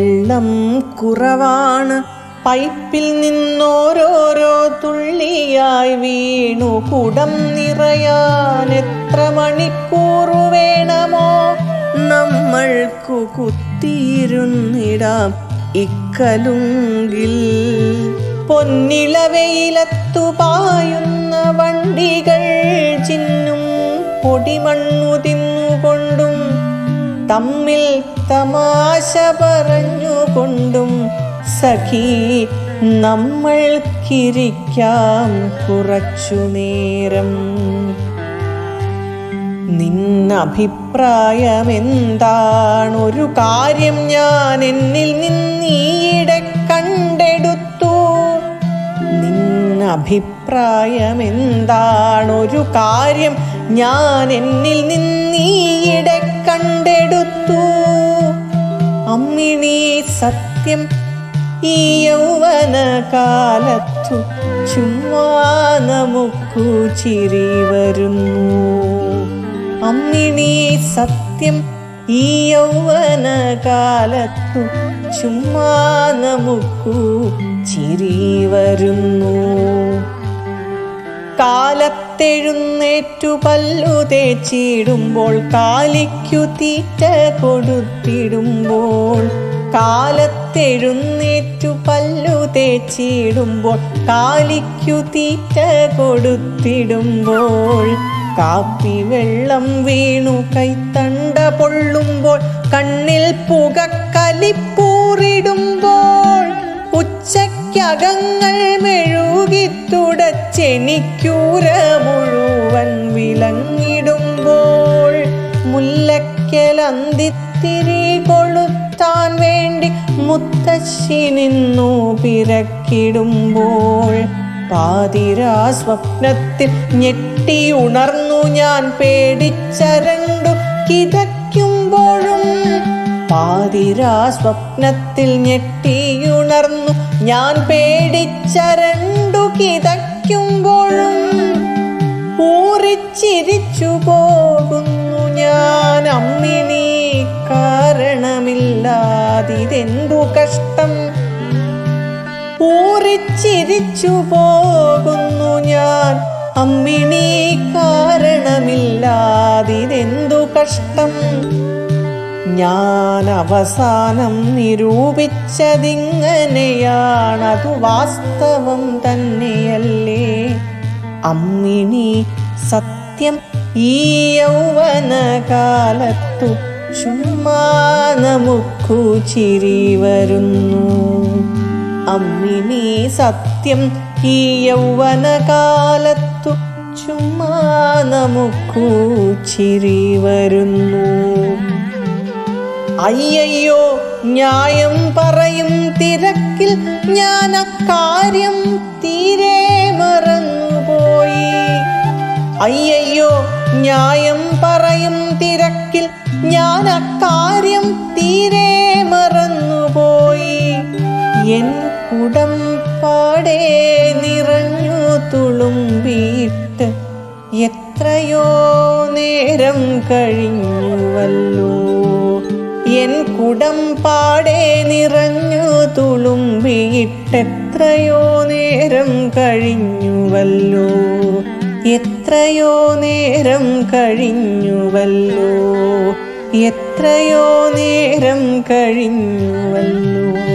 വെള്ളം കുറവാണ് പൈപ്പിൽ നിന്നോരോരോ തുള്ളിയായി വീണു കുടം നിറയാൻ എത്ര മണിക്കൂർ വേണമോ നമ്മൾക്കു കുത്തിയിരുന്നിടാം ഇക്കലുങ്കിൽ പൊന്നിളവയിലത്തു പായുന്ന വണ്ടികൾ ചിന്നും പൊടിമണ്ണു തിന്നുകൊണ്ടും തമ്മിൽ തമാശ പറഞ്ഞുകൊണ്ടും സഖി നമ്മൾക്കിരിക്കാം കുറച്ചു നേരം നിന്നഭിപ്രായമെന്താണ് ഒരു കാര്യം ഞാൻ എന്നിൽ നിന്നീയിടെ കണ്ടെടുത്തു നിന്നഭിപ്രായമെന്താണ് ഒരു കാര്യം ഞാൻ എന്നിൽ നിന്നീയിടെ കണ്ടെടുത്തു അമ്മിണി സത്യം ഈ യൗവന കാലത്തു ചുമ്മാ നമുക്കു ചിരി വരുന്നു അമ്മിണി സത്യം ഈ യൗവന കാലത്തു ചുമ്മാ നമുക്കു ചിരി വരുന്നു കാലത്തെഴുന്നേറ്റു പല്ലു തേച്ചിടുമ്പോൾ കാലിക്കു തീറ്റ കൊടുത്തിടുമ്പോൾ കാലത്തെഴുന്നേറ്റു പല്ലു തേച്ചിടുമ്പോൾ കാലിക്കു തീറ്റ കൊടുത്തിടുമ്പോൾ കാപ്പി വെള്ളം വീണു കൈത്തണ്ട പൊള്ളുമ്പോൾ കണ്ണിൽ പുക കലിപ്പൂറിടുമ്പോൾ ഉച്ചയ്ക്കകങ്ങൾ മെഴുകി തുടച്ചെനിക്കൂര മുഴുവൻ വിലങ്ങിടുമ്പോൾ മുല്ലക്കലന്തിത്തിരി കൊളുത്താൻ വേണ്ടി മുത്തശ്ശി നിന്നു പിറക്കിടുമ്പോൾ പാതിരാ സ്വപ്നത്തിൽ ഞെട്ടി ഉണർന്നു ഞാൻ പേടിച്ചരണ്ടു കിതയ്ക്കുമ്പോഴും പാതിരാ സ്വപ്നത്തിൽ ഞെട്ടിയുണർന്നു ഞാൻ പേടിച്ചരണ്ടു കിതയ്ക്കുമ്പോഴും ഊറിച്ചിരിച്ചു പോകുന്നു ഞാൻ അമ്മിണി കാരണമില്ലാതിതെന്തു കഷ്ടം ഊറിച്ചിരിച്ചു പോകുന്നു ഞാൻ അമ്മിണി കാരണമില്ലാതിതെന്തു കഷ്ടം ഞാൻ അവസാനം നിരൂപിച്ചതിങ്ങനെയാണതു വാസ്തവം തന്നെയല്ലേ അമ്മിണി സത്യം ഈ യൗവനകാലത്തു ചുമ്മാ നമുക്കു ചിരി വരുന്നു അമ്മിനി സത്യം ഈ യൗവനകാലത്തു ചുമ്മാ നമുക്കു ചിരി വരുന്നു അയ്യയ്യോ ന്യായം പറയും തിരക്കിൽ ഞാൻ അക്കാര്യം തീരെ മറന്നുപോയി അയ്യയ്യോ ന്യായം പറയും തിരക്കിൽ ഞാൻ അക്കാര്യം തീരെ മറന്നുപോയി എൻ കുടം പാടെ നിറഞ്ഞു തുളുമ്പിയിട്ട് എത്രയോ നേരം കഴിഞ്ഞുവല്ലോ എൻ കുടം പാടെ നിറഞ്ഞു തുളുമ്പിയിട്ടെത്രയോ നേരം കഴിഞ്ഞുവല്ലോ എത്രയോ നേരം കഴിഞ്ഞുവല്ലോ എത്രയോ നേരം കഴിഞ്ഞുവല്ലോ